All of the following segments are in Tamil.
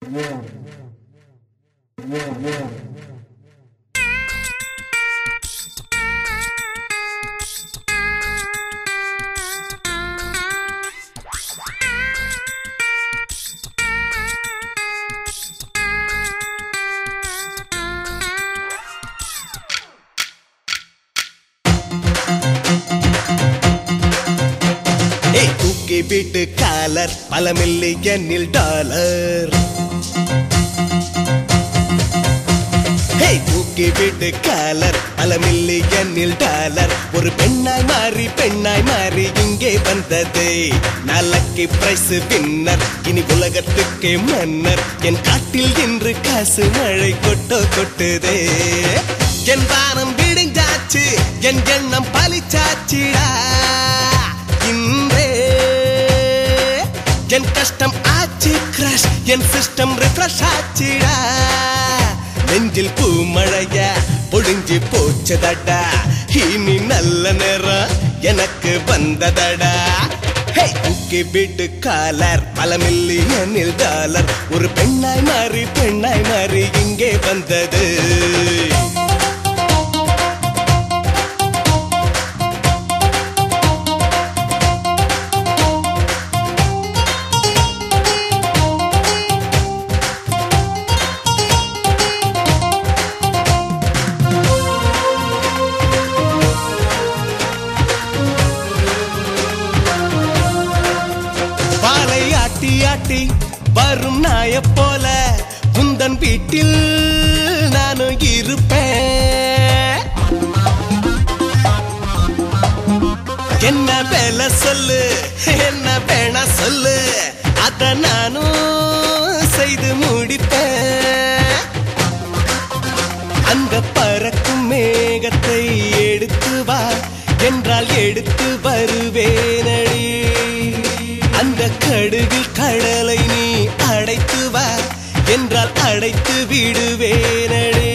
ஏய் தூக்கி வீட்டு காலர் பல மில்லியனில் டாலர் ஹேய் தூக்கி வீட்டு காலர் பல மில்லியனில் டாலர் ஒரு பெண்ணாய் மாறி பெண்ணாய் மாறி இங்கே வந்தது நாளைக்கு பிரைஸ் வின்னர் இனி உலகத்துக்கே மன்னர் என் காட்டில் இன்று காசு மழை கொட்டோ கொட்டுதே என் வானம் விடிஞ்சாச்சு என் எண்ணம் பலிச்சாச்சிடா இன்றே என் கஷ்டம் ஆச்சு கிராஷ் என் சிஸ்டம் ரிஃப்ரெஷ் ஆச்சுடா நெஞ்சில் பூமழைய பொழிஞ்சு போச்சதடா இனி நல்ல நேரம் எனக்கு வந்ததடா ஹே தூக்கி வீட்டு காலர் பல மில்லியனில் டாலர் ஒரு பெண்ணாய் மாறி பெண்ணாய் மாறி இங்கே வந்தது பாலை ஆட்டி ஆட்டி வரும் நாய போல குந்தன் வீட்டில் நானும் இருப்பேன் என்ன வேலை சொல்லு என்ன வேணா சொல்லு அத நானும் செய்து முடிப்பேன் அந்த பறக்கும் மேகத்தை எடுத்து வா என்றால் எடுத்து வருவேனடி அந்த கடுகில் கடலை நீ அடைத்து வா என்றால் அடைத்து விடுவேனடி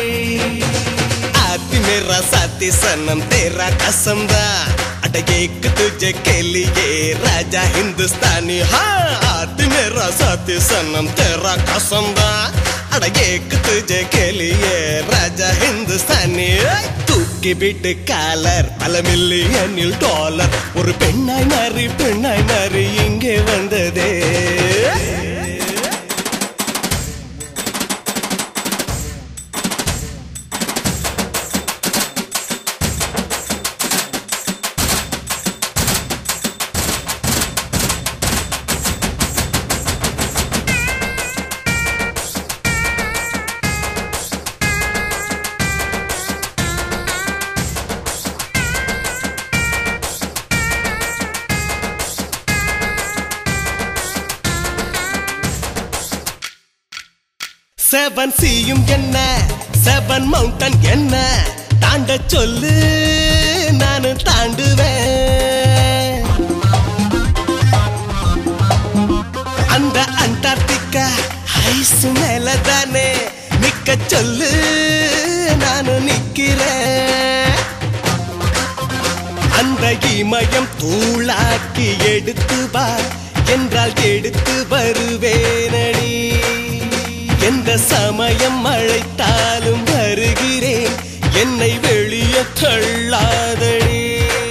आती मेरा साथी सनम तेरा कसम दा अट एक तुझे के लिए राजा हिंदुस्तानी हाँ आती मेरा साथी सनम तेरा कसम दा अट एक तुझे के लिए राजा हिंदुस्तानी தூக்கி விட்டு காலர் பல மில்லியனில் டாலர் ஒரு பெண்ணாய் மாறி பெண்ணாய் மாறி இங்கே வந்ததே செவன் சியும் என்ன செவன் மவுண்டன் என்ன தாண்ட சொல்லு நானு தாண்டுவேன் அந்த அண்டார்டிகா ஐஸ் மேல தானே நிக்க சொல்லு நானு நிக்கிறேன் அந்த இமயம் தூளாக்கி எடுத்து வா என்றால் எடுத்து வருவேனடி எந்த சமயம் அழைத்தாலும் வருகிறேன் என்னை வெளியே தள்ளாதடி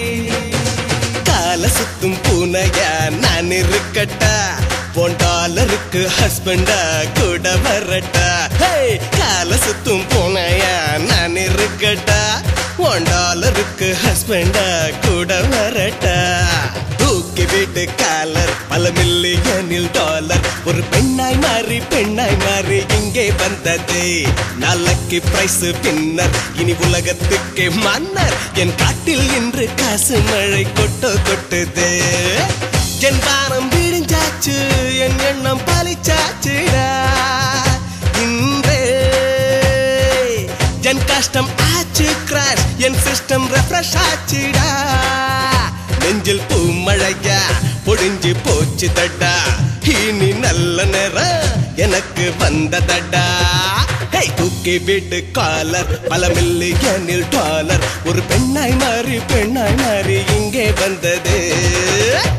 கால சுத்தும் பூனையா நான் இருக்கட்டா போன் டாலருக்கு ஹஸ்பண்டா கூட வரட்டா ஹே கால சுத்தும் பூனையா நான் இருக்கட்டா ஒன் டாலருக்கு ஹஸ்பண்டா கூட வரட்டா தூக்கி வீட்டு காலர் பல மில்லியனில் டாலர் ஒரு பெண்ணாய் மாறி பெண்ணாய் மாறி இங்கே வந்தது நாளைக்கு பிரைஸ் பின்னர் இனி உலகத்துக்கே மன்னர் என் காட்டில் இன்று காசு மழை கொட்டோ கொட்டுது என் வானம் விடிஞ்சாச்சு என் எண்ணம் பலிச்சாச்சுடா இன்றே என் கஷ்டம் ஆச்சு கிராஷ் என் சிஸ்டம் ரெஃப்ரெஷ் ஆச்சுடா நெஞ்சில் பூமழையா பொடிஞ்சு போச்சு தட்டா இனி நல்ல நேரம் எனக்கு வந்ததடா ஹே தூக்கி வீட்டு காலர் பல மில்லியனில் டாலர் ஒரு பெண்ணாய் மாறி பெண்ணாய் மாறி இங்கே வந்தது